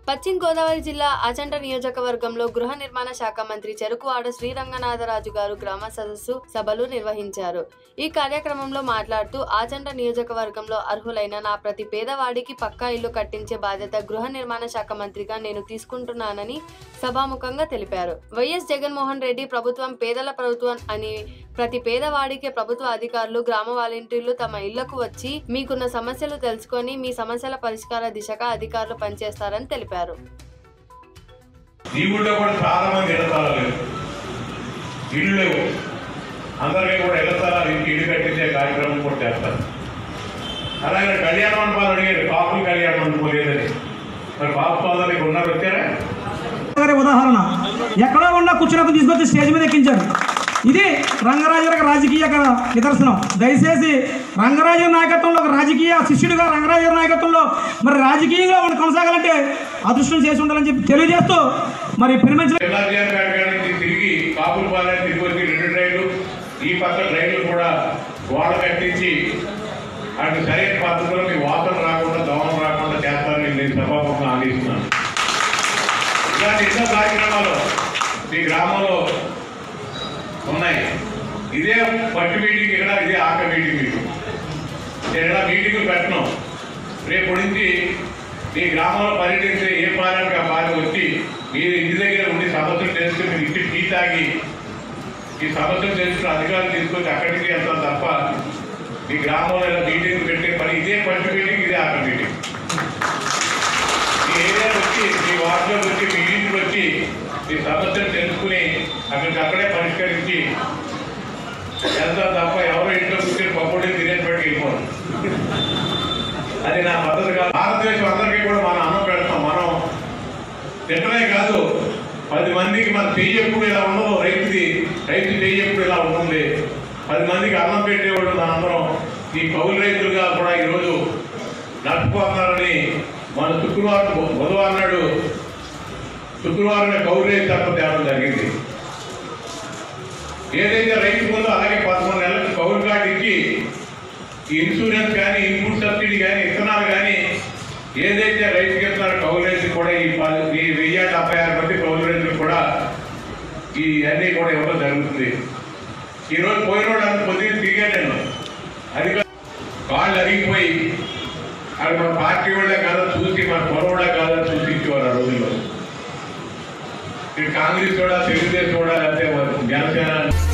పశ్చిమ గోదావరి జిల్లా ఆచంట నియోజకవర్గంలో గృహ నిర్మాణ శాఖ మంత్రి చెరుకువాడ శ్రీరంగనాథరాజు గారు గ్రామ సదస్సు సభలు నిర్వహించారు ఈ కార్యక్రమంలో మాట్లాడుతూ ఆచంట నియోజకవర్గంలో అర్హులైన నా ప్రతి పేదవాడికి పక్కా ఇల్లు కట్టించే బాధ్యత గృహ నిర్మాణ శాఖ మంత్రిగా నేను తీసుకుంటున్నానని సభాముఖంగా తెలిపారు వైఎస్ జగన్మోహన్ రెడ్డి ప్రభుత్వం పేదల ప్రభుత్వం అని ప్రతి పేదవాడికి ప్రభుత్వ అధికారులు గ్రామ వాలంటీర్లు తమ ఇళ్లకు వచ్చి మీకున్న సమస్యలు తెలుసుకొని మీ సమస్యల పరిష్కార దిశగా అధికారులు పనిచేస్తారని తెలిపారు ఈ ఊళ్ళో కూడా చాలా మంది ఇళ్ల స్థలాలు లేవు ఇళ్ళు లేవు అందరికీ కూడా ఇళ్ల స్థలాలు ఇంటి ఇల్లు కట్టించే కార్యక్రమం కూడా చేస్తారు అలాగే కళ్యాణ మండపాలు అడిగారు కాపులు కళ్యాణ మండపం లేదని మరి బాబు సోదరికి ఉన్నారు వచ్చారా గారి ఉదాహరణ ఎక్కడో ఉన్న కూర్చున్నప్పుడు తీసుకొచ్చి స్టేజ్ మీద ఎక్కించారు ఇది రంగరాజు యొక్క రాజకీయ క- నిదర్శనం దయచేసి రంగరాజు నాయకత్వంలో ఒక రాజకీయ శిష్యుడిగా రంగరాజు నాయకత్వంలో మరి రాజకీయంగా మనం కొనసాగాలంటే అదృష్టం చేసి ఉండాలని చెప్పి తెలియజేస్తూ మరి పెరిమించిన జిల్లాధ్యాయ కార్యాలయం నుంచి తిరిగి కాపులు పాలన తిరిగి వచ్చి రెండు ట్రైన్లు ఈ పక్క ట్రైన్లు కూడా గోడ కట్టించి అటు సరైన పద్ధతిలో మీ వాసన రాకుండా దోమలు రాకుండా చేస్తారని నేను సభాముఖంగా ఆదేశిస్తున్నాను ఇలాంటి ఎన్నో కార్యక్రమాలు మీ గ్రామంలో ఉన్నాయి ఇదే పట్టు మీటింగ్ ఇక్కడ ఇదే ఆక మీటింగ్ మీకు నేను ఇలా మీటింగ్లు పెట్టను రేపు నుంచి మీ గ్రామంలో పర్యటించే ఏ పాలనకి ఆ పాలన వచ్చి మీరు ఇంటి దగ్గర ఉండి సమస్యలు తెలుసుకుని మీరు ఇంటి టీ తాగి ఈ సమస్యలు తెలుసుకుని అధికారులు తీసుకొచ్చి అక్కడికి వెళ్తాం తప్ప మీ గ్రామంలో ఇలా మీటింగ్ పెట్టే పని ఇదే పట్టు మీటింగ్ ఇదే ఆక మీటింగ్ మీ ఏరియాకి వచ్చి మీ వార్డులోకి వచ్చి మీ ఇంటికి వచ్చి మీ సమస్యలు తెలుసుకుని అక్కడికి అక్కడే పరిష్కరించి వెళ్తాం తప్ప ఎవరో ఇంట్లో కూర్చొని పప్పుడే తినేటువంటి వెళ్ళిపోరు అది నా పద్ధతి కాదు భారతదేశం అందరికీ కూడా మనం అన్నం పెడతాం మనం తిట్టమే కాదు పది మందికి మన చెయ్యి ఎప్పుడు ఇలా ఉండదు రైతుది రైతు చెయ్యి ఎప్పుడు ఇలా ఉంటుంది పది మందికి అన్నం పెట్టేవాడు మనందరం ఈ కౌలు రైతులుగా కూడా ఈరోజు నడుపుకోతున్నారని మన శుక్రవారం బుధవారం నాడు శుక్రవారమే కౌలు రైతు తప్ప తేవడం జరిగింది ఏదైతే రైతు ఉందో అలాగే పదకొండు నెలలకు కౌలు కార్డు ఇచ్చి ఈ ఇన్సూరెన్స్ కానీ ఇన్పుట్ సబ్సిడీ కానీ ఇత్తనాలు కానీ ఏదైతే రైతుకి ఇస్తున్నారో కౌలు రైతులు కూడా ఈ పది- ఈ వెయ్యి డెబ్బై ఆరు మంది కౌలు రైతులు కూడా ఈ అన్నీ కూడా ఇవ్వడం జరుగుతుంది ఈ రోజు పోయిన వాడు అంత పొద్దున్న తిరిగా నేను అది కాదు, కాళ్ళు అరిగిపోయి అది మన పార్టీ వాళ్ళే కాదో చూసి మన పొరవడా కాదో చూసి ఇచ్చేవారు ఆ రోజుల్లో ఇటు కాంగ్రెస్ కూడా తెలుగుదేశం కూడా లేకపోతే జనసేన